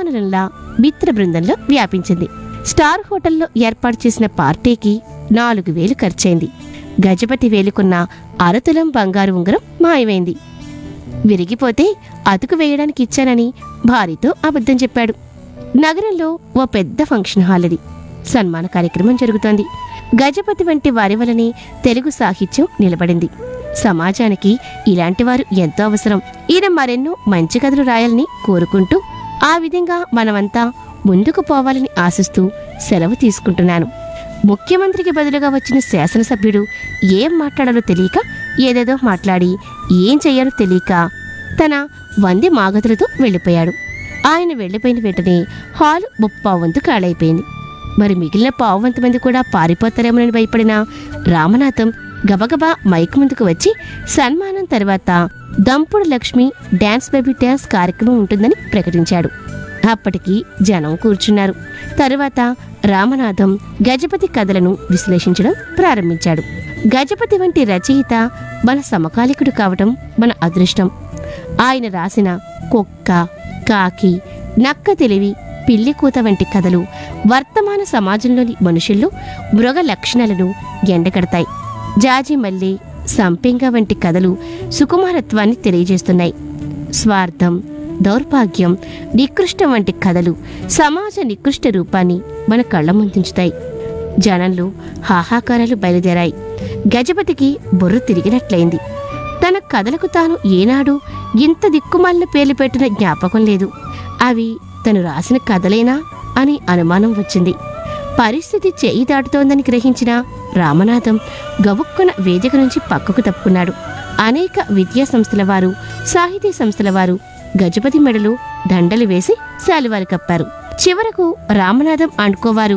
తుఫానులంలా మిత్ర బృందంలో వ్యాపించింది స్టార్ హోటల్లో ఏర్పాటు చేసిన పార్టీకి నాలుగు వేలు ఖర్చయింది గజపతి వేలుకున్న అరతులం బంగారు ఉంగరం మాయమైంది విరిగిపోతే అతుకు వేయడానికి ఇచ్చానని భార్యతో అబద్ధం చెప్పాడు నగరంలో ఓ పెద్ద ఫంక్షన్ హాల్ అది సన్మాన కార్యక్రమం జరుగుతోంది గజపతి వంటి వారి వలనే తెలుగు సాహిత్యం నిలబడింది సమాజానికి ఇలాంటి వారు ఎంతో అవసరం ఈయన మరెన్నో మంచి కథలు రాయాలని కోరుకుంటూ ఆ విధంగా మనమంతా ముందుకు పోవాలని ఆశిస్తూ సెలవు తీసుకుంటున్నాను ముఖ్యమంత్రికి బదులుగా వచ్చిన శాసనసభ్యుడు ఏం మాట్లాడాలో తెలియక ఏదేదో మాట్లాడి ఏం చెయ్యాలో తెలియక తన వంది మాగతులతో వెళ్ళిపోయాడు ఆయన వెళ్ళిపోయిన వెంటనే హాలు ముప్పావంతు ఖాళైపోయింది మరి మిగిలిన పావువంత మంది కూడా పారిపోతారేమోనని భయపడిన రామనాథం గబగబా మైక్ ముందుకు వచ్చి సన్మానం తర్వాత దంపుడు లక్ష్మి డాన్స్ బేబీ డాన్స్ కార్యక్రమం ఉంటుందని ప్రకటించాడు అప్పటికి జనం కూర్చున్నారు తరువాత రామనాథం గజపతి కథలను విశ్లేషించడం ప్రారంభించాడు గజపతి వంటి రచయిత మన సమకాలికుడు కావటం మన అదృష్టం ఆయన రాసిన కుక్క కాకి నక్క తెలివి పిల్లి కూత వంటి కథలు వర్తమాన సమాజంలోని మనుషుల్లో మృగ లక్షణాలను ఎండగడతాయి జాజి మల్లి సంపెంగ వంటి కథలు సుకుమారత్వాన్ని తెలియజేస్తున్నాయి స్వార్థం దౌర్భాగ్యం నికృష్టం వంటి కథలు సమాజ నికృష్ట రూపాన్ని మన కళ్ళ ముందుంచుతాయి జనంలో హాహాకారాలు బయలుదేరాయి గజపతికి బుర్ర తిరిగినట్లయింది తన కథలకు తాను ఏనాడు ఇంత దిక్కుమాలిన పేర్లు పెట్టిన జ్ఞాపకం లేదు అవి తను రాసిన కథలేనా అని అనుమానం వచ్చింది పరిస్థితి చేయి దాటుతోందని గ్రహించిన రామనాథం గబుక్కున వేదిక నుంచి పక్కకు తప్పుకున్నాడు అనేక విద్యా సంస్థల వారు సాహితీ సంస్థల వారు గజపతి మెడలు దండలు వేసి శాలువాలు కప్పారు చివరకు రామనాథం అండుకోవారు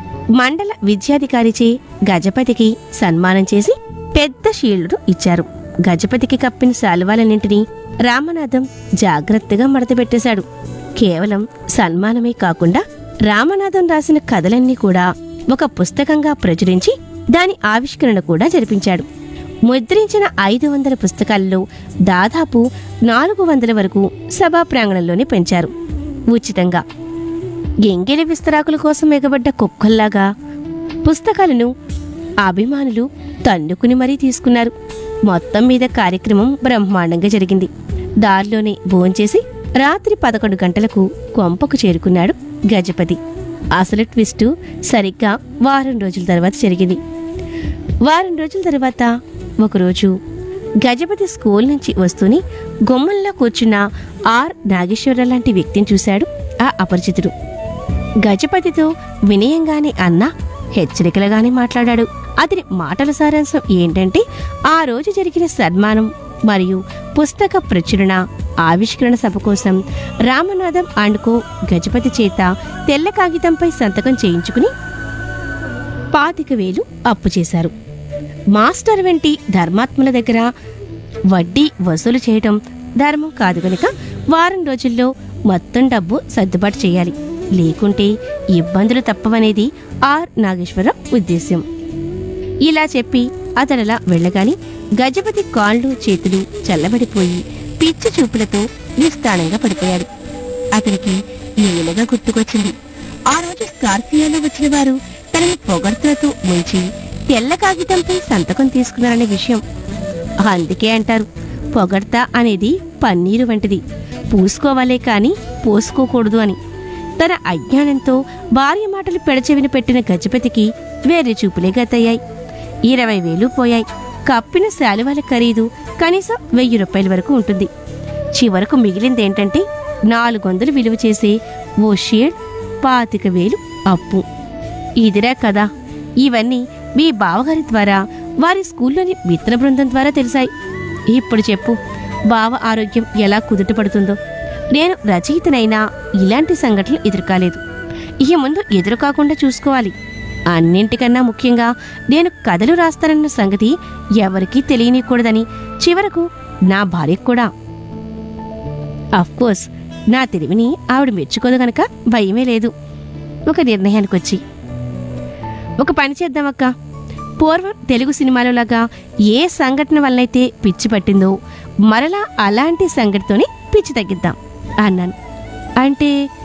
మండల విద్యాధికారిచే గజపతికి సన్మానం చేసి పెద్ద షీల్డ్ను ఇచ్చారు గజపతికి కప్పిన శాలువాలన్నింటినీ రామనాథం జాగ్రత్తగా మడతపెట్టేశాడు కేవలం సన్మానమే కాకుండా రామనాథం రాసిన కథలన్నీ కూడా ఒక పుస్తకంగా ప్రచురించి దాని ఆవిష్కరణ కూడా జరిపించాడు ముద్రించిన ఐదు వందల పుస్తకాలలో దాదాపు నాలుగు వందల వరకు సభా ప్రాంగణంలోనే పెంచారు ఉచితంగా ఎంగిలి విస్తరాకుల కోసం ఎగబడ్డ కుక్కల్లాగా పుస్తకాలను అభిమానులు తన్నుకుని మరీ తీసుకున్నారు మొత్తం మీద కార్యక్రమం బ్రహ్మాండంగా జరిగింది దారిలోనే భోంచేసి రాత్రి పదకొండు గంటలకు కొంపకు చేరుకున్నాడు గజపతి అసలు ట్విస్టు సరిగ్గా వారం రోజుల తర్వాత జరిగింది వారం రోజుల తర్వాత ఒకరోజు గజపతి స్కూల్ నుంచి వస్తూని గుమ్మంలో కూర్చున్న ఆర్ నాగేశ్వరరావు లాంటి వ్యక్తిని చూశాడు ఆ అపరిచితుడు గజపతితో వినయంగానే అన్నా హెచ్చరికలుగానే మాట్లాడాడు అతని మాటల సారాంశం ఏంటంటే ఆ రోజు జరిగిన సన్మానం మరియు పుస్తక ప్రచురణ ఆవిష్కరణ సభ కోసం రామనాథం అండుకో గజపతి చేత తెల్ల కాగితంపై సంతకం చేయించుకుని పాతిక వేలు అప్పు చేశారు మాస్టర్ వంటి ధర్మాత్ముల దగ్గర వడ్డీ వసూలు చేయటం ధర్మం కాదు గనుక వారం రోజుల్లో మొత్తం డబ్బు సర్దుబాటు చేయాలి లేకుంటే ఇబ్బందులు తప్పవనేది ఆర్ నాగేశ్వరరావు ఉద్దేశ్యం ఇలా చెప్పి అతనలా వెళ్ళగాని గజపతి కాళ్ళు చేతులు చల్లబడిపోయి పిచ్చి చూపులతో నిస్తానంగా పడిపోయాడు అతనికి నీలగా గుర్తుకొచ్చింది ఆ రోజు స్కార్పియోలో వచ్చిన వారు తనని పొగడ్తలతో ముంచి తెల్ల కాగితంపై సంతకం తీసుకున్నారనే విషయం అందుకే అంటారు పొగడ్త అనేది పన్నీరు వంటిది పూసుకోవాలే కాని పోసుకోకూడదు అని తన అజ్ఞానంతో భార్య మాటలు పెడచెవిన పెట్టిన గజపతికి వేరే చూపులే గతయ్యాయి ఇరవై వేలు పోయాయి కప్పిన శాలువాల ఖరీదు కనీసం వెయ్యి రూపాయల వరకు ఉంటుంది చివరకు మిగిలిందేంటంటే నాలుగు వందలు విలువ చేసే ఓ షేడ్ పాతిక వేలు అప్పు ఇదిరా కదా ఇవన్నీ మీ బావగారి ద్వారా వారి స్కూల్లోని మిత్ర బృందం ద్వారా తెలిసాయి ఇప్పుడు చెప్పు బావ ఆరోగ్యం ఎలా కుదుట పడుతుందో నేను రచయితనైనా ఇలాంటి సంఘటనలు ఎదురుకాలేదు ఇక ముందు ఎదురు కాకుండా చూసుకోవాలి అన్నింటికన్నా ముఖ్యంగా నేను కథలు రాస్తానన్న సంగతి ఎవరికీ తెలియనికూడదని చివరకు నా భార్యకు కూడా కోర్స్ నా తెలివిని ఆవిడ మెచ్చుకోదు గనక భయమే లేదు ఒక నిర్ణయానికి వచ్చి ఒక పని చేద్దామక్క పూర్వం తెలుగు సినిమాలో లాగా ఏ సంఘటన వల్లైతే పిచ్చి పట్టిందో మరలా అలాంటి సంఘటనతోనే పిచ్చి తగ్గిద్దాం అన్నాను అంటే